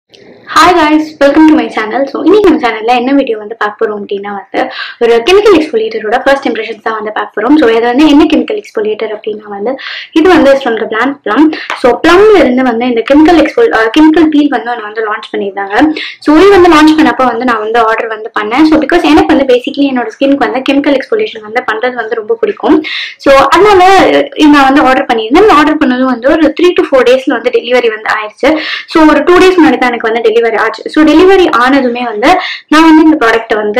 hi guys welcome to my channel so இன்னைக்கு நம்ம சேனல்ல என்ன வீடியோ வந்து பார்க்க போறோம் அப்படின்னா வந்து ஒரு கெமிக்கல் எக்ஸ்போலியேட்டரோட ஃபர்ஸ்ட் இம்ப்ரெஷன்ஸ் தான் வந்து பார்க்க போறோம் ஸோ இது வந்து என்ன கெமிக்கல் எக்ஸ்போலியேட்டர் அப்படின்னா வந்து இது வந்து from the brand Plum so ப்ளம்ல இருந்து வந்து இந்த கெமிக்கல் எக்ஸ்போ கெமிக்கல் பீல் வந்து ஒன்று வந்து லான்ச் பண்ணியிருந்தாங்க ஸோ இது வந்து லான்ச் பண்ணப்போ வந்து நான் வந்து ஆர்டர் வந்து பண்ணேன் ஸோ பிகாஸ் எனக்கு வந்து பேசிக்கலி என்னோட ஸ்கின்க்கு வந்து கெமிக்கல் எக்ஸ்போலியேஷன் வந்து பண்றது வந்து ரொம்ப பிடிக்கும் ஸோ அதனால இது நான் வந்து ஆர்டர் பண்ணியிருந்தேன் ஆர்டர் பண்ணதும் வந்து ஒரு த்ரீ டு ஃபோர் டேஸ்ல வந்து டெலிவரி வந்து ஆயிடுச்சு ஸோ ஒரு டூ டேஸ் முன்னாடி தான் எனக்கு வந்து டெலிவரி ஆச்சு ஸோ டெலிவரி ஆனதுமே வந்து நான் வந்து இந்த ப்ராடக்ட்டை வந்து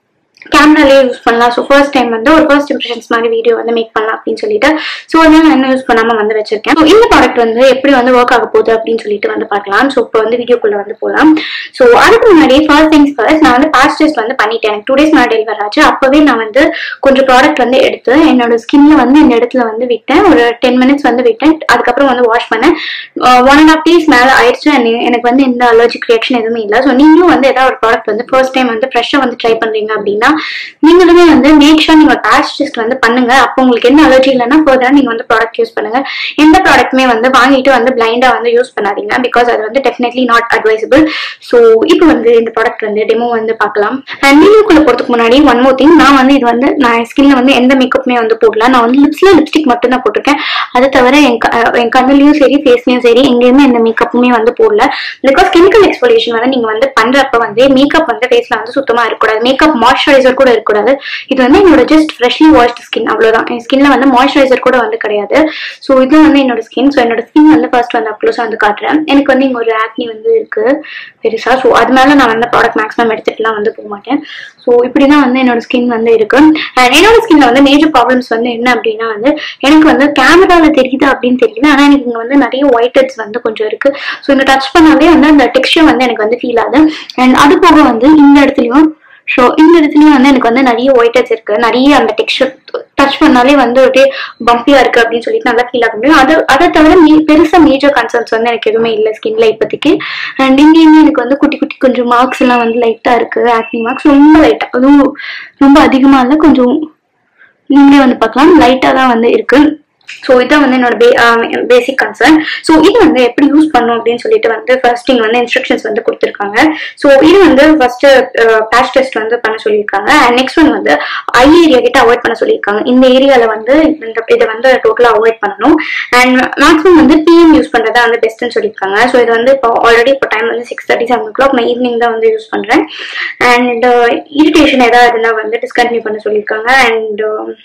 கேமராலே யூஸ் பண்ணலாம் ஸோ ஃபர்ஸ்ட் டைம் வந்து ஒரு ஃபர்ஸ்ட் இம்ப்ரெஷன்ஸ் மாதிரி வீடியோ வந்து மேக் பண்ணலாம் அப்படின்னு சொல்லிட்டு ஸோ அதனால நான் இன்னும் யூஸ் பண்ணாம வந்து வச்சிருக்கேன் ஸோ இந்த ப்ராடக்ட் வந்து எப்படி வந்து ஒர்க் ஆக போகுது அப்படின்னு சொல்லிட்டு வந்து பார்க்கலாம் ஸோ இப்போ வந்து வீடியோக்குள்ள வந்து போகலாம் ஸோ அதுக்கு முன்னாடி ஃபர்ஸ்ட் திங்ஸ் ஃபர்ஸ்ட் நான் வந்து பாஸ்ட் டெஸ்ட் வந்து பண்ணிட்டேன் எனக்கு டூ டேஸ் முன்னாடி டெலிவர் ஆச்சு அப்பவே நான் வந்து கொஞ்சம் ப்ராடக்ட் வந்து எடுத்து என்னோட ஸ்கின்ல வந்து இந்த இடத்துல வந்து விட்டேன் ஒரு டென் மினிட்ஸ் வந்து விட்டேன் அதுக்கப்புறம் வந்து வாஷ் பண்ணேன் ஒன் அண்ட் ஆஃப் டேஸ் மேலே ஆயிடுச்சு and எனக்கு வந்து எந்த அலர்ஜிக் ரியாக்ஷன் எதுவுமே இல்லை ஸோ நீங்களும் வந்து ஏதாவது ஒரு ப்ராடக்ட் வந்து ஃபர்ஸ்ட் டைம் வந்து ஃப்ரெஷ்ஷாக வந்து ட்ரை பண்றீங்க அப்படின்னா நீங்களுமே வந்து மேக் ஷூர் நீங்க பேட்ச் டெஸ்ட் வந்து பண்ணுங்க அப்போ உங்களுக்கு என்ன அலர்ஜி இல்லைன்னா ஃபர்தரா நீங்க வந்து ப்ராடக்ட் யூஸ் பண்ணுங்க எந்த ப்ராடக்ட்டுமே வந்து வாங்கிட்டு வந்து பிளைண்டா வந்து யூஸ் பண்ணாதீங்க பிகாஸ் அது வந்து டெஃபினெட்லி நாட் அட்வைசபிள் ஸோ இப்போ வந்து இந்த ப்ராடக்ட் வந்து டெமோ வந்து பார்க்கலாம் அண்ட் வீடியோக்குள்ள போறதுக்கு முன்னாடி ஒன் மோர் திங் நான் வந்து இது வந்து நான் ஸ்கின்ல வந்து எந்த மேக்கப்புமே வந்து போடல நான் வந்து லிப்ஸ்ல லிப்ஸ்டிக் மட்டும் தான் போட்டிருக்கேன் அது தவிர என் க- என் கண்ணுலயும் சரி ஃபேஸ்லயும் சரி எங்கேயுமே எந்த மேக்கப்புமே வந்து போடல பிகாஸ் கெமிக்கல் எக்ஸ்போலியேஷன் வந்து நீங்க வந்து பண்றப்ப வந்து மேக்கப் வந்து ஃபேஸ்ல வந்து சுத்தமா இருக்கக்கூடாது மேக்கப் மாய்ஸ்சரைசர் கூட இருக்கக்கூடாது இது வந்து என்னோட ஜஸ்ட் ஃப்ரெஷ்லி வாஷ்ட் ஸ்கின் அவ்வளவுதான் என் ஸ்கின்ல வந்து மாய்ஸ்சரைசர் கூட வந்து கிடையாது ஸோ இது வந்து என்னோட ஸ்கின் ஸோ என்னோட ஸ்கின் வந்து ஃபர்ஸ்ட் வந்து அப்ளோஸா வந்து காட்டுறேன் எனக்கு வந்து இங்க ஒரு ஆக்னி வந்து இருக்கு பெருசா ஸோ அது மேல நான் வந்து ப்ராடக்ட் மேக்ஸிமம் எடுத்துட்டுலாம் வந்து போக மாட்டேன் ஸோ இப்படிதான் வந்து என்னோட ஸ்கின் வந்து இருக்கு அண்ட் என்னோட ஸ்கின்ல வந்து மேஜர் ப்ராப்ளம்ஸ் வந்து என்ன அப்படின்னா வந்து எனக்கு வந்து கேமரால தெரியுது அப்படின்னு தெரியல ஆனா எனக்கு இங்க வந்து நிறைய ஒயிட் ஹெட்ஸ் வந்து கொஞ்சம் இருக்கு ஸோ இங்க டச் பண்ணாலே வந்து அந்த டெக்ஸ்டர் வந்து எனக்கு வந்து ஃபீல் ஆகுது அண்ட் அது போக வந்து இந்த இடத்துலயும் ஸோ இந்த இடத்துலயும் வந்து எனக்கு வந்து நிறைய ஒயிட் ஹெட்ஸ் இருக்கு நிறைய அந்த டெக்ஸ்டர் டச் பண்ணாலே வந்து அப்படியே பம்பியா இருக்கு அப்படின்னு சொல்லிட்டு நல்லா ஃபீல் ஆக முடியும் அது அதை தவிர மே- பெருசா மேஜர் கன்சர்ன்ஸ் வந்து எனக்கு எதுவுமே இல்லை ஸ்கின்ல இப்போதைக்கு அண்ட் இங்கேயுமே எனக்கு வந்து குட்டி குட்டி கொஞ்சம் மார்க்ஸ் எல்லாம் வந்து லைட்டா இருக்கு ஆக்னி மார்க்ஸ் ரொம்ப லைட்டா அதுவும் ரொம்ப அதிகமா இல்லை கொஞ்சம் நீங்களே வந்து பார்க்கலாம் லைட்டா தான் வந்து இருக்கு ஸோ இதான் வந்து என்னோட பேசிக் கன்சர்ன் ஸோ இது வந்து எப்படி யூஸ் பண்ணும் அப்படின்னு சொல்லிட்டு வந்து ஃபர்ஸ்ட் இங்க வந்து இன்ஸ்ட்ரக்ஷன்ஸ் வந்து கொடுத்துருக்காங்க ஸோ இது வந்து ஃபர்ஸ்ட் பேட்ச் டெஸ்ட் வந்து பண்ண சொல்லியிருக்காங்க அண்ட் நெக்ஸ்ட் ஒன் வந்து ஐ ஏரியா கிட்ட அவாய்ட் பண்ண சொல்லியிருக்காங்க இந்த ஏரியால வந்து இந்த இதை வந்து டோட்டலாக அவாய்ட் பண்ணணும் அண்ட் மேக்ஸிமம் வந்து பிஎம் யூஸ் பண்றதா வந்து பெஸ்ட்னு சொல்லியிருக்காங்க ஸோ இது வந்து இப்போ ஆல்ரெடி இப்போ டைம் வந்து six thirty seven o'clock நான் ஈவினிங் தான் வந்து யூஸ் பண்றேன் அண்ட் இரிட்டேஷன் ஏதாவது இருந்தால் வந்து டிஸ்கண்டினியூ பண்ண சொல்லியிருக்காங்க அண்ட்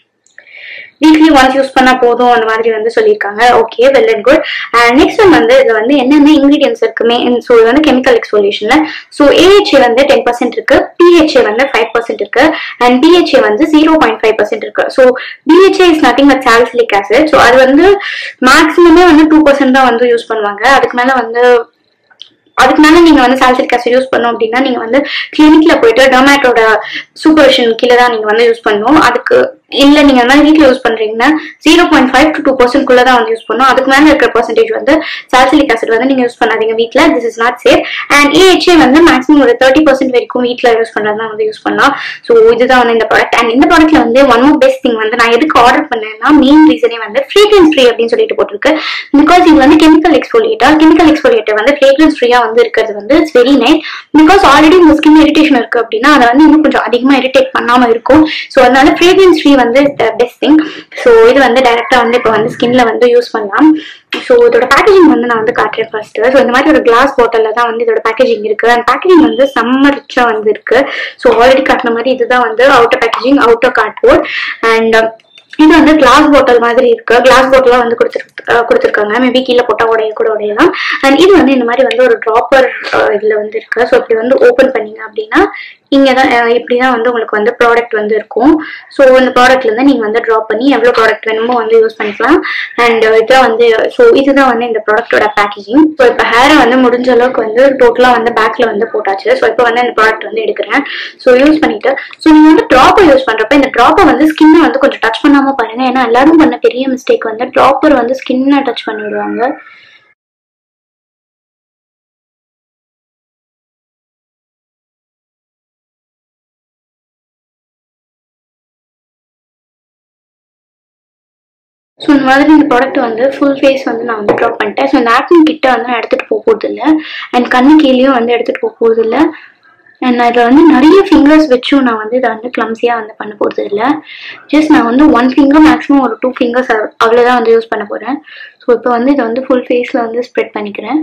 வீக்லி ஒன்ஸ் யூஸ் பண்ணா போதும் அந்த மாதிரி வந்து சொல்லியிருக்காங்க okay well and good and next one வந்து இதுல வந்து என்னென்ன இன்கிரீடியன்ஸ் இருக்குமே ஸோ இது வந்து கெமிக்கல் எக்ஸ்போலியேஷன்ல ஸோ ஏஹெச்ஏ வந்து டென் பர்சன்ட் இருக்கு பிஹெச்ஏ வந்து ஃபைவ் பர்சன்ட் இருக்கு அண்ட் பிஹெச்ஏ வந்து ஜீரோ பாயிண்ட் ஃபைவ் பர்சன்ட் இருக்கு so BHA is nothing but salicylic acid so அது வந்து மேக்ஸிமமே வந்து டூ பர்சன்ட் தான் வந்து யூஸ் பண்ணுவாங்க அதுக்கு மேல வந்து அதுக்கு மேல நீங்க வந்து சால்சிலிக் ஆசிட் யூஸ் பண்ணோம் அப்படின்னா நீங்க வந்து கிளினிக்ல போயிட்டு டொமேட்டோட சூப்பர்ஷன் கீழே தான் நீங்க வந்து யூஸ் பண்ணணும் அதுக்கு இல்ல நீங்க அந்த மாதிரி வீட்ல யூஸ் பண்றீங்கன்னா zero point five to two percent குள்ள தான் வந்து யூஸ் பண்ணணும் அதுக்கு மேல இருக்கிற பர்சன்டேஜ் வந்து சால்சிலிக் ஆசிட் வந்து நீங்க யூஸ் பண்ணாதீங்க வீட்ல this is not safe and AHA வந்து மேக்ஸிமம் ஒரு தேர்ட்டி பர்சன்ட் வரைக்கும் வீட்ல யூஸ் பண்றது தான் வந்து யூஸ் பண்ணலாம் ஸோ இதுதான் வந்து இந்த ப்ராடக்ட் அண்ட் இந்த ப்ராடக்ட்ல வந்து ஒன் மோர் பெஸ்ட் திங் வந்து நான் எதுக்கு ஆர்டர் பண்ணேன்னா மெயின் ரீசனே வந்து ஃப்ரேக்ரன்ஸ் ஃப்ரீ அப்படின்னு சொல்லிட்டு போட்டிருக்கு பிகாஸ் இது வந்து கெமிக்கல் எக்ஸ்போலியேட்டர் கெமிக்கல் எக்ஸ்போலியேட்டர் வந்து ஃப்ரேக்ரன்ஸ் ஃப்ரீயா வந்து இருக்கிறது வந்து it's very nice because already உங்க ஸ்கின் இரிட்டேஷன் இருக்கு அப்படின்னா அதை வந்து இன்னும் கொஞ்சம் அதிகமா இரிட்டேட் பண்ணாம இருக்கும் ஸோ அதனால ஃப்ரேக்ரன்ஸ் ஃப்ரீ வந்து பெஸ்ட் திங் ஸோ இது வந்து டைரக்டா வந்து இப்போ வந்து ஸ்கின்ல வந்து யூஸ் பண்ணலாம் ஸோ இதோட பேக்கேஜிங் வந்து நான் வந்து காட்டுறேன் ஃபர்ஸ்ட் ஸோ இந்த மாதிரி ஒரு கிளாஸ் பாட்டில்ல தான் வந்து இதோட பேக்கேஜிங் இருக்கு அண்ட் பேக்கேஜிங் வந்து செம்ம ரிச்சா வந்து இருக்கு ஸோ ஆல்ரெடி காட்டின மாதிரி இதுதான் வந்து outer packaging outer cardboard and இது வந்து கிளாஸ் பாட்டில் மாதிரி இருக்கு கிளாஸ் பாட்டிலாம் வந்து கொடுத்துரு கொடுத்துருக்காங்க மேபி கீழே போட்டா உடைய கூட உடையலாம் அண்ட் இது வந்து இந்த மாதிரி வந்து ஒரு ட்ராப்பர் இதுல வந்து இருக்கு ஸோ இப்படி வந்து ஓபன் பண்ணீங்க அப்படின்னா இங்க தான் அஹ், இப்படிதான் வந்து உங்களுக்கு வந்து ப்ராடக்ட் வந்து இருக்கும் ஸோ இந்த ப்ராடக்ட்ல இருந்து நீங்க வந்து ட்ராப் பண்ணி எவ்வளவு ப்ராடக்ட் வேணுமோ வந்து யூஸ் பண்ணிக்கலாம் அண்ட் இதான் வந்து ஸோ இதுதான் வந்து இந்த ப்ராடக்ட்டோட பேக்கேஜிங் ஸோ இப்போ ஹேரை வந்து முடிஞ்ச அளவுக்கு வந்து டோட்டலா வந்து பேக்ல வந்து போட்டாச்சு ஸோ இப்போ வந்து இந்த ப்ராடக்ட் வந்து எடுக்கிறேன் ஸோ யூஸ் பண்ணிட்டு ஸோ நீங்க வந்து ட்ராப்பர் யூஸ் பண்றப்ப இந்த ட்ராப்பை வந்து ஸ்கின்னை வந்து கொஞ்சம் டச் பண்ணாம பாருங்க ஏன்னா எல்லாரும் பண்ண பெரிய மிஸ்டேக் வந்து ட்ராப்பர் வந்து ஸ்கின்னை டச் பண்ணிடுவாங்க ஸோ இந்த மாதிரி இந்த ப்ராடக்ட் வந்து ஃபுல் ஃபேஸ் வந்து நான் வந்து ட்ராப் பண்ணிட்டேன் ஸோ இந்த ஆக்டிங் கிட்ட வந்து நான் எடுத்துகிட்டு போக போகிறது இல்லை அண்ட் கண்ணு கீழேயும் வந்து எடுத்துகிட்டு போக போகிறது இல்லை அண்ட் நான் இதில் வந்து நிறைய ஃபிங்கர்ஸ் வச்சும் நான் வந்து இதை வந்து கிளம்ஸியாக வந்து பண்ண போகிறது இல்லை ஜஸ்ட் நான் வந்து ஒன் ஃபிங்கர் மேக்ஸிமம் ஒரு டூ ஃபிங்கர்ஸ் அவ்வளோதான் வந்து யூஸ் பண்ண போகிறேன் ஸோ இப்போ வந்து இதை வந்து ஃபுல் ஃபேஸில் வந்து ஸ்ப்ரெட் பண்ணிக்கிறேன்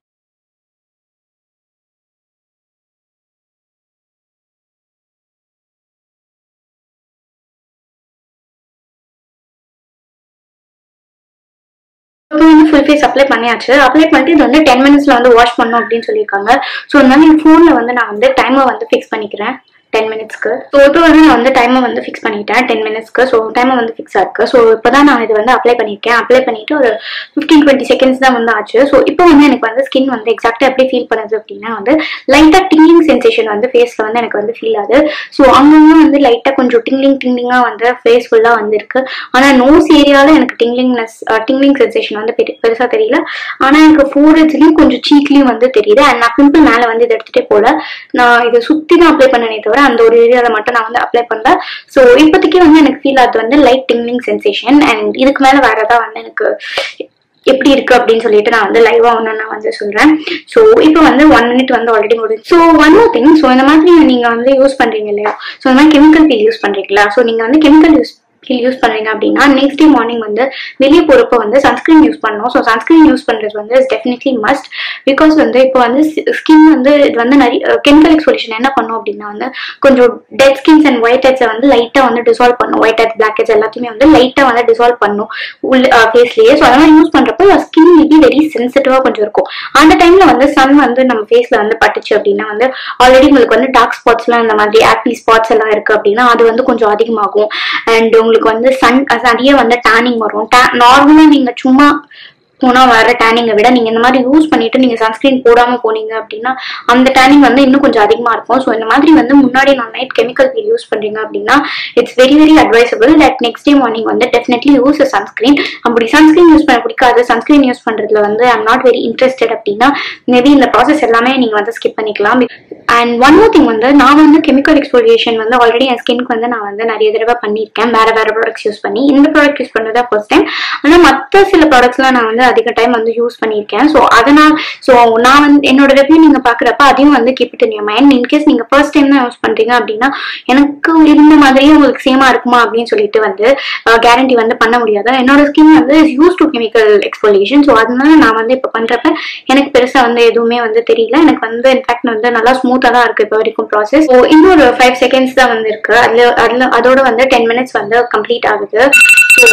இப்போ வந்து ஃபுல் ஃபேஸ் அப்ளை பண்ணியாச்சு அப்ளை பண்ணிட்டு இது வந்து டென் மினிட்ஸ்ல வந்து வாஷ் பண்ணணும் அப்படின்னு சொல்லியிருக்காங்க ஸோ அதனால என் ஃபோனில் வந்து நான் வந்து டைமை வந்து ஃபிக்ஸ் பண்ணிக்கிறேன் டென் மினிட்ஸ்க்கு ஸோ இப்போ வந்து நான் வந்து டைமை வந்து ஃபிக்ஸ் பண்ணிட்டேன் டென் மினிட்ஸ்க்கு ஸோ டைமை வந்து ஃபிக்ஸ் ஆயிருக்கு ஸோ இப்போ தான் நான் இது வந்து அப்ளை பண்ணியிருக்கேன் அப்ளை பண்ணிட்டு ஒரு ஃபிஃப்டீன் டுவெண்ட்டி செகண்ட்ஸ் தான் வந்து ஆச்சு ஸோ இப்போ வந்து எனக்கு வந்து ஸ்கின் வந்து எக்ஸாக்டாக எப்படி ஃபீல் பண்ணுது அப்படின்னா வந்து லைட்டாக டிங்லிங் சென்சேஷன் வந்து ஃபேஸில் வந்து எனக்கு வந்து ஃபீல் ஆகுது ஸோ அங்கங்கே வந்து லைட்டாக கொஞ்சம் டிங்லிங் டிங்லிங்காக வந்து ஃபேஸ் ஃபுல்லாக வந்திருக்கு ஆனால் நோஸ் ஏரியாவில் எனக்கு டிங்லிங்னஸ் டிங்லிங் சென்சேஷன் வந்து பெரு பெருசாக தெரியல ஆனால் எனக்கு ஃபோர்ஹெட்ஸ்லையும் கொஞ்சம் சீக்லையும் வந்து தெரியுது அண்ட் நான் பிம்பிள் மேலே வந்து இதை எடுத்துகிட்டே போல நான் இதை சுற்றி தான் அப்ளை பண்ணனே தவிர அந்த ஒரு ஏரியாவில் மட்டும் நான் வந்து அப்ளை பண்ணல ஸோ இப்போதைக்கு வந்து எனக்கு ஃபீல் ஆகுது வந்து லைட் டிங்லிங் சென்சேஷன் அண்ட் இதுக்கு மேலே வேற ஏதாவது வந்து எனக்கு எப்படி இருக்கு அப்படின்னு சொல்லிட்டு நான் வந்து லைவா ஒன்று நான் வந்து சொல்றேன் ஸோ இப்போ வந்து ஒன் மினிட் வந்து ஆல்ரெடி முடிஞ்சு so one more thing so இந்த மாதிரி நீங்க வந்து யூஸ் பண்றீங்க இல்லையா ஸோ இந்த மாதிரி கெமிக்கல் பீல் யூஸ் பண்றீங்களா ஸோ நீங்க வந்து கெமிக்கல் யூஸ் பீல் யூஸ் பண்றீங்க அப்படின்னா நெக்ஸ்ட் டே மார்னிங் வந்து வெளியே போறப்ப வந்து சன்ஸ்கிரீன் யூஸ் பண்ணணும் ஸோ சன்ஸ்கிரீன் யூஸ் பண்றது வந்து டெஃபினெட்லி மஸ்ட் பிகாஸ் வந்து இப்போ வந்து ஸ்கின் வந்து இது வந்து நிறைய கெமிக்கல் எக்ஸ்போலிஷன் என்ன பண்ணும் அப்படின்னா வந்து கொஞ்சம் டெட் ஸ்கின்ஸ் அண்ட் ஒயிட் ஹெட்ஸை வந்து லைட்டாக வந்து டிசால்வ் பண்ணும் ஒயிட் ஹெட்ஸ் பிளாக் ஹெட்ஸ் எல்லாத்தையுமே வந்து லைட்டாக வந்து டிசால்வ் பண்ணும் உள்ள ஃபேஸ்லயே ஸோ அதெல்லாம் யூஸ் பண்றப்போ ஸ்கின் மேபி வெரி சென்சிட்டிவா கொஞ்சம் இருக்கும் அந்த டைம்ல வந்து சன் வந்து நம்ம ஃபேஸ்ல வந்து பட்டுச்சு அப்படின்னா வந்து ஆல்ரெடி உங்களுக்கு வந்து டார்க் ஸ்பாட்ஸ்லாம் இந்த மாதிரி ஆக்னி ஸ்பாட்ஸ் எல்லாம் இருக்கு அப்படின்னா அது வந்து கொஞ்சம் அதிகமாகும் அண்ட் உங்களுக்கு வந்து சன் நிறைய வந்து டேனிங் வரும் நார்மலா நீங்க சும்மா போனா வர டேனிங்கை விட நீங்க இந்த மாதிரி யூஸ் பண்ணிட்டு நீங்க சன்ஸ்கிரீன் போடாம போனீங்க அப்படின்னா அந்த டேனிங் வந்து இன்னும் கொஞ்சம் அதிகமா இருக்கும் ஸோ இந்த மாதிரி வந்து முன்னாடி நான் நைட் கெமிக்கல் பீல் யூஸ் பண்றீங்க அப்படின்னா it's very very advisable that next day morning வந்து டெஃபினெட்லி யூஸ் சன்ஸ்கிரீன் அப்படி சன்ஸ்கிரீன் யூஸ் பண்ண பிடிக்காது சன்ஸ்கிரீன் யூஸ் பண்றதுல வந்து ஐம் நாட் வெரி இன்ட்ரெஸ்டட் அப்படின்னா மேபி இந்த ப்ராசஸ் எல்லாமே நீங்க வந்து ஸ்கிப் பண்ணிக்கலாம் அண்ட் ஒன் மோர் திங் வந்து நான் வந்து கெமிக்கல் எக்ஸ்போலியேஷன் வந்து ஆல்ரெடி என் ஸ்கின்க்கு வந்து நான் வந்து நிறைய தடவை பண்ணியிருக்கேன் வேற வேற ப்ராடக்ட்ஸ் யூஸ் பண்ணி இந்த ப்ராடக்ட் யூஸ் பண்ணதா ஃபர்ஸ்ட் டைம் ஆனால் மற்ற சில ப்ராடக்ட்ஸ்லாம் நான் வந்து அதிக டைம் வந்து யூஸ் பண்ணியிருக்கேன் ஸோ அதனால் ஸோ நான் வந்து என்னோட ரிவ்யூ நீங்க பாக்குறப்ப அதையும் வந்து keep it in mind in case நீங்க ஃபர்ஸ்ட் டைம் தான் யூஸ் பண்றீங்க அப்படின்னா எனக்கு இருந்த மாதிரியே உங்களுக்கு சேமா இருக்குமா அப்படின்னு சொல்லிட்டு வந்து கேரண்டி வந்து பண்ண முடியாது என்னோட ஸ்கின் வந்து used to chemical exfoliation so அதனால நான் வந்து இப்போ பண்றப்ப எனக்கு பெருசா வந்து எதுவுமே வந்து தெரியல எனக்கு வந்து இன்ஃபேக்ட் வந்து நல்லா ஸ்மூத்தா தான் இருக்கு இப்போ வரைக்கும் ப்ராசஸ் ஸோ இன்னொரு ஃபைவ் செகண்ட்ஸ் தான் வந்து இருக்கு அதுல அதுல அதோட வந்து டென் மினிட்ஸ் வந்து கம்ப்ளீட் ஆகுது ஸோ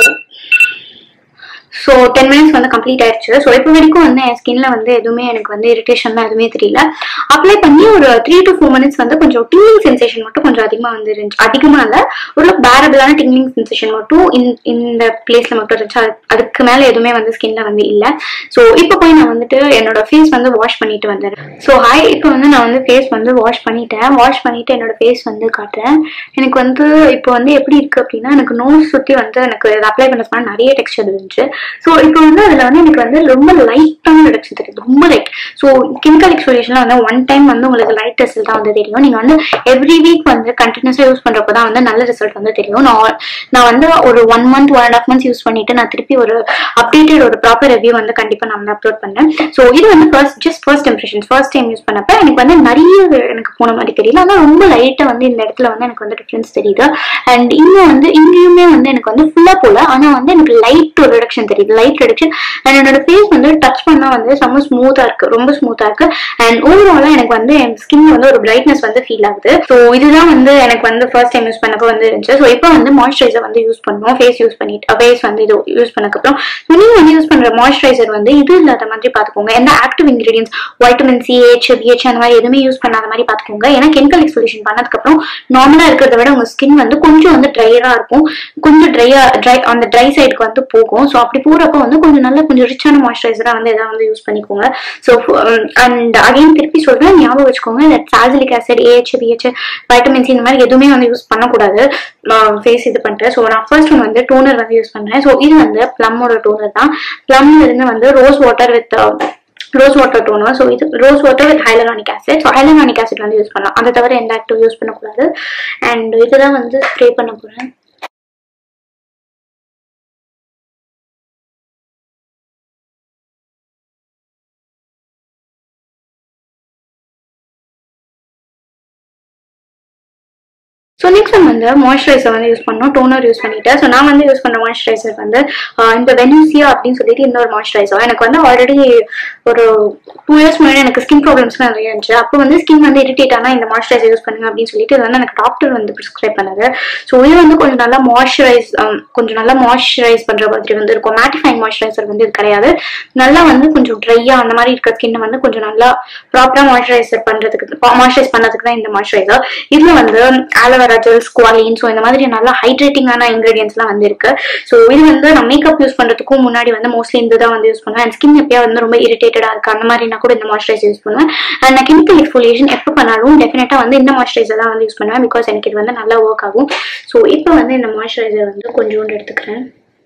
ஸோ டென் மினிட்ஸ் வந்து கம்ப்ளீட் ஆயிடுச்சு ஸோ இப்போ வரைக்கும் வந்து என் ஸ்கின்ல வந்து எதுவுமே எனக்கு வந்து இரிட்டேஷன்லாம் எதுவுமே தெரியல அப்ளை பண்ணி ஒரு த்ரீ டு ஃபோர் மினிட்ஸ் வந்து கொஞ்சம் டிங்லிங் சென்சேஷன் மட்டும் கொஞ்சம் அதிகமாக வந்து இருந்துச்சு அதிகமாக இல்லை ஒரு பேரபிளான டிங்லிங் சென்சேஷன் மட்டும் இந்த பிளேஸ்ல மட்டும் இருந்துச்சு அதுக்கு மேலே எதுவுமே வந்து ஸ்கின்ல வந்து இல்லை ஸோ இப்போ போய் நான் வந்துட்டு என்னோட ஃபேஸ் வந்து வாஷ் பண்ணிட்டு வந்துடுறேன் ஸோ ஹாய் இப்போ வந்து நான் வந்து ஃபேஸ் வந்து வாஷ் பண்ணிட்டேன் வாஷ் பண்ணிட்டு என்னோட ஃபேஸ் வந்து காட்டுறேன் எனக்கு வந்து இப்போ வந்து எப்படி இருக்கு அப்படின்னா எனக்கு நோஸ் சுற்றி வந்து எனக்கு அப்ளை பண்ண சொன்னா நிறைய டெக்ஸ்டர் இருந்துச்சு ஸோ இப்போ வந்து அதில் வந்து எனக்கு வந்து ரொம்ப லைட்டான ரிடக்ஷன் தெரியுது ரொம்ப லைட் ஸோ கெமிக்கல் எக்ஸ்போலியேஷன்ல வந்து ஒன் டைம் வந்து உங்களுக்கு லைட் ரிசல்ட் தான் வந்து தெரியும் நீங்கள் வந்து எவ்ரி வீக் வந்து கண்டினியூஸாக யூஸ் பண்ணுறப்போ தான் வந்து நல்ல ரிசல்ட் வந்து தெரியும் நான் நான் வந்து ஒரு one month one and half months use பண்ணிட்டு நான் திருப்பி ஒரு அப்டேட்டட் ஒரு ப்ராப்பர் ரிவ்யூ வந்து கண்டிப்பாக நான் வந்து அப்லோட் பண்ணேன் ஸோ இது வந்து first just first impression first time use பண்ணப்ப எனக்கு வந்து நிறைய எனக்கு போன மாதிரி தெரியல ஆனால் ரொம்ப லைட்டாக வந்து இந்த இடத்துல வந்து எனக்கு வந்து டிஃப்ரென்ஸ் தெரியுது அண்ட் இன்னும் வந்து இங்கேயுமே வந்து எனக்கு வந்து ஃபுல்லாக போல ஆனால் வந்து எனக்கு லைட் ஒரு ரிடக்ஷன் தெரியுது லைட் ரிடக்ஷன் அண்ட் என்னோட ஃபேஸ் வந்து டச் பண்ணா வந்து செம்ம ஸ்மூத்தா இருக்கு ரொம்ப ஸ்மூத்தா இருக்கு அண்ட் ஓவராலா எனக்கு வந்து என் ஸ்கின் வந்து ஒரு பிரைட்னஸ் வந்து ஃபீல் ஆகுது ஸோ இதுதான் வந்து எனக்கு வந்து ஃபர்ஸ்ட் டைம் யூஸ் பண்ணப்போ வந்து இருந்துச்சு ஸோ இப்போ வந்து மாய்ஸ்சரைசர் வந்து யூஸ் பண்ணுவோம் ஃபேஸ் யூஸ் பண்ணிட்டு ஃபேஸ் வந்து இது யூஸ் பண்ணக்கப்புறம் நீங்க வந்து யூஸ் பண்ற மாய்ஸ்சரைசர் வந்து இது இல்லாத மாதிரி பாத்துக்கோங்க எந்த active ingredients vitamin C AHA BHA அந்த மாதிரி எதுவுமே யூஸ் பண்ணாத மாதிரி பாத்துக்கோங்க ஏன்னா கெமிக்கல் எக்ஸ்போலிஷன் பண்ணதுக்கப்புறம் நார்மலா இருக்கிறத விட உங்க ஸ்கின் வந்து கொஞ்சம் வந்து ட்ரையரா இருக்கும் கொஞ்சம் ட்ரையா ட்ரை அந்த ட்ரை சைடுக்கு வந்து போகும் ஸோ அப்படி போறப்ப வந்து கொஞ்சம் நல்ல கொஞ்சம் ரிச்சான மாய்ஸ்சரைசரா வந்து எதாவது வந்து யூஸ் பண்ணிக்கோங்க ஸோ அண்ட் அகைன் திருப்பி சொல்றேன் ஞாபகம் வச்சுக்கோங்க that salicylic acid AHA BHA vitamin C இந்த மாதிரி எதுவுமே வந்து யூஸ் பண்ணக்கூடாது ஃபேஸ் இது பண்ணிட்டு ஸோ நான் ஃபர்ஸ்ட் ஒன் வந்து டோனர் வந்து யூஸ் பண்றேன் ஸோ இது வந்து ப்ளம்மோட டோனர் தான் ப்ளம்ல இருந்து வந்து rose water with rose water toner so இது rose water with hyaluronic acid so hyaluronic acid வந்து யூஸ் பண்ணலாம் அதை தவிர எந்த ஆக்டிவ் யூஸ் பண்ணக்கூடாது அண்ட் இதுதான் வந்து ஸ்ப்ரே பண்ண போறேன் ஸோ நெக்ஸ்ட் ஒன் வந்து மாய்ஸ்சரைசர் வந்து யூஸ் பண்ணோம் டோனர் யூஸ் பண்ணிட்டேன் ஸோ நான் வந்து யூஸ் பண்ண மாய்ஸ்சரைசர் வந்து ஆஹ் இந்த வெனிசியா அப்படின்னு சொல்லிட்டு இன்னொரு மாய்ஸ்சரைசர் எனக்கு வந்து ஆல்ரெடி ஒரு டூ இயர்ஸ் முன்னாடி எனக்கு ஸ்கின் ப்ராப்ளம்ஸ்லாம் நிறைய இருந்துச்சு அப்போ வந்து ஸ்கின் வந்து இரிட்டேட் ஆனால் இந்த மாய்ஸ்சரைசர் யூஸ் பண்ணுங்க அப்படின்னு சொல்லிட்டு இது வந்து எனக்கு டாக்டர் வந்து ப்ரிஸ்கிரைப் பண்ணது ஸோ இது வந்து கொஞ்சம் நல்லா மாய்ஸ்சரைஸ் கொஞ்சம் நல்லா மாய்ஸ்சரைஸ் பண்ற மாதிரி வந்து இருக்கும் மேட்டிஃபைங் மாய்ஸ்சரைசர் வந்து இது கிடையாது நல்லா வந்து கொஞ்சம் ட்ரையா அந்த மாதிரி இருக்க ஸ்கின்னை வந்து கொஞ்சம் நல்லா ப்ராப்பரா மாய்ஸ்சரைசர் பண்றதுக்கு மாய்ஸ்சரைஸ் பண்ணதுக்கு தான் இந்த மாய்ஸ்சரைசர் இதுல வந்து ஆலோவேரா ஜெல் ஸ்குவாலின் ஸோ இந்த மாதிரி நல்லா ஹைட்ரேட்டிங்கான இன்கிரீடியன்ஸ்லாம் வந்து இருக்கு ஸோ இது வந்து நான் மேக்கப் யூஸ் பண்றதுக்கும் முன்னாடி வந்து மோஸ்ட்லி இந்த தான் வந்து யூஸ் பண்ணுவேன் அண்ட் ஸ்கின் எப்பயா வந்து ரொம்ப இரிட்டேட்டடா இருக்கு அந்த மாதிரி நான் கூட இந்த மாய்ஸ்சரைசர் யூஸ் பண்ணுவேன் அண்ட் நான் கெமிக்கல் எக்ஸ்போலியேஷன் எப்போ பண்ணாலும் டெஃபினட்டா வந்து இந்த மாய்ஸ்சரைசர் தான் வந்து யூஸ் பண்ணுவேன் பிகாஸ் எனக்கு இது வந்து நல்லா ஒர்க் ஆகும் ஸோ இப்போ வந்து இந்த மாய்ஸ்சரைசர் வந்து கொஞ்சோண்டு எடுத்துக்கிறேன்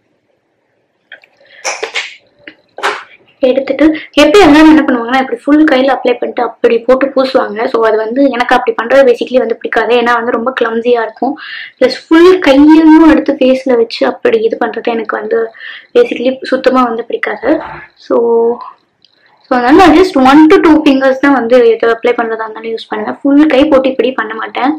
எடுத்துட்டு எப்படி எல்லாரும் என்ன பண்ணுவாங்கன்னா இப்படி ஃபுல் கையில் அப்ளை பண்ணிட்டு அப்படி போட்டு பூசுவாங்க ஸோ அது வந்து எனக்கு அப்படி பண்ணுறது பேசிக்கலி வந்து பிடிக்காது ஏன்னா வந்து ரொம்ப கிளம்ஸியாக இருக்கும் ப்ளஸ் ஃபுல் கையும் எடுத்து ஃபேஸில் வச்சு அப்படி இது பண்ணுறது எனக்கு வந்து பேசிக்கலி சுத்தமாக வந்து பிடிக்காது ஸோ ஸோ அதனால just one to two fingers தான் வந்து இது அப்ளை பண்ணுறதா இருந்தாலும் யூஸ் பண்ணுவேன் ஃபுல் கை போட்டு இப்படி பண்ண மாட்டேன்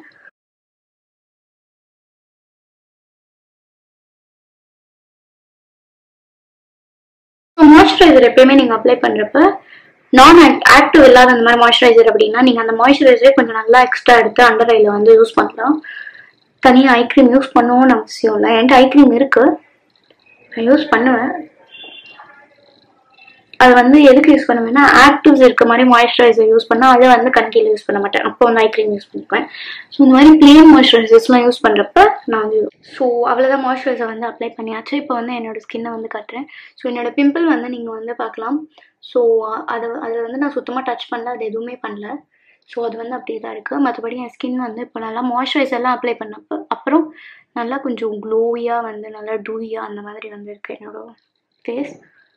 மாய்ஸ்சரைசர் எப்பயுமே நீங்கள் அப்ளை பண்ணுறப்ப நான் ஆக்டிவ் இல்லாத அந்த மாதிரி மாய்ஸ்சரைசர் அப்படின்னா நீங்கள் அந்த மாய்ஸ்சரைசரே கொஞ்சம் நல்லா எக்ஸ்ட்ரா எடுத்து அண்டர் ஐயில் வந்து யூஸ் பண்ணலாம் தனியாக ஐ க்ரீம் யூஸ் பண்ணணும்னு அவசியம் இல்லை என்கிட்ட ஐ க்ரீம் இருக்கு நான் யூஸ் பண்ணுவேன் அது வந்து எதுக்கு யூஸ் பண்ணுவேன்னா ஆக்டிவ்ஸ் இருக்க மாதிரி மாய்ஸ்சரைசர் யூஸ் பண்ணால் அதை வந்து கண்கீழ யூஸ் பண்ண மாட்டேன் அப்போ வந்து ஐ க்ரீம் யூஸ் பண்ணிக்குவேன் ஸோ இந்த மாதிரி பிளேன் மாய்ஸ்சரைசர்ஸ்லாம் யூஸ் பண்ணுறப்ப நான் வந்து ஸோ அவ்வளோதான் மாய்ஸ்சரைசர் வந்து அப்ளை பண்ணியாச்சு இப்போ வந்து என்னோட ஸ்கின்னை வந்து கட்டுறேன் ஸோ என்னோட பிம்பிள் வந்து நீங்கள் வந்து பார்க்கலாம் ஸோ அதை அதை வந்து நான் சுத்தமாக டச் பண்ணல அது எதுவுமே பண்ணல ஸோ அது வந்து அப்படியே தான் இருக்குது மற்றபடி என் ஸ்கின் வந்து இப்போ நல்லா மாய்ஸ்சரைசர்லாம் அப்ளை பண்ணப்போ அப்புறம் நல்லா கொஞ்சம் க்ளோவியாக வந்து நல்லா டூவியாக அந்த மாதிரி வந்து இருக்குது என்னோட ஃபேஸ்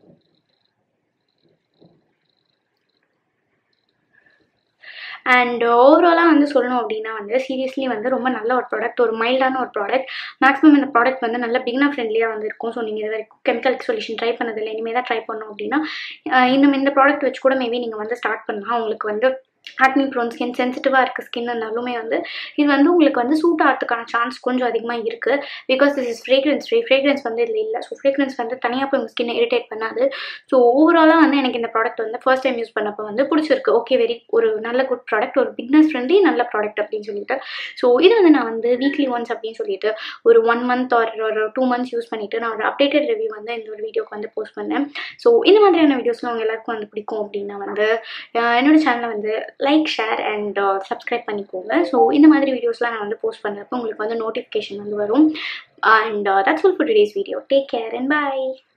அண்ட் ஓவராலாக வந்து சொல்லணும் அப்படின்னா வந்து சீரியஸ்லி வந்து ரொம்ப நல்ல ஒரு ப்ராடக்ட் ஒரு மைல்டான ஒரு ப்ராடக்ட் மேக்ஸிமம் இந்த ப்ராடக்ட் வந்து நல்ல பிகினர் ஃப்ரெண்ட்லியாக வந்து இருக்கும் ஸோ நீங்கள் இது வரைக்கும் கெமிக்கல் சொல்யூஷன் ட்ரை பண்ணதில்லை இனிமேல் தான் ட்ரை பண்ணோம் அப்படின்னா இன்னும் இந்த ப்ராடக்ட் வச்சு கூட மேபி நீங்கள் வந்து ஸ்டார்ட் பண்ணலாம் உங்களுக்கு வந்து ஆக்னி ப்ரோன் ஸ்கின் சென்சிட்டிவாக இருக்க ஸ்கின்னாலுமே வந்து இது வந்து உங்களுக்கு வந்து சூட் ஆகிறதுக்கான சான்ஸ் கொஞ்சம் அதிகமாக இருக்குது because this is fragrance free fragrance வந்து இதில் இல்லை ஸோ ஃப்ரேக்ரன்ஸ் வந்து தனியாக போய் உங்கள் ஸ்கின்னை இரிட்டேட் பண்ணாது ஸோ ஓவராலாக வந்து எனக்கு இந்த ப்ராடக்ட் வந்து ஃபர்ஸ்ட் டைம் யூஸ் பண்ணப்போ வந்து பிடிச்சிருக்கு ஓகே வெரி ஒரு நல்ல குட் ப்ராடக்ட் ஒரு பிக்னஸ் ஃப்ரெண்ட்லி நல்ல ப்ராடக்ட் அப்படின்னு சொல்லிட்டு ஸோ இது வந்து நான் வந்து வீக்லி ஒன்ஸ் அப்படின்னு சொல்லிட்டு ஒரு ஒன் மந்த் ஆர் ஒரு டூ மந்த்ஸ் யூஸ் பண்ணிட்டு நான் ஒரு அப்டேட்டட் ரிவ்யூ வந்து இந்த ஒரு வீடியோக்கு வந்து போஸ்ட் பண்ணேன் ஸோ இந்த மாதிரியான வீடியோஸ்லாம் உங்கள் எல்லாருக்கும் வந்து பிடிக்கும் அப்படின்னா வந்து என்னோட சேனலை வந்து லைக் ஷேர் அண்ட் சப்ஸ்கிரைப் பண்ணிக்கோங்க ஸோ இந்த மாதிரி வீடியோஸ்லாம் நான் வந்து போஸ்ட் பண்ணுறப்போ உங்களுக்கு வந்து நோட்டிஃபிகேஷன் வந்து வரும் and that's all for today's video take care and bye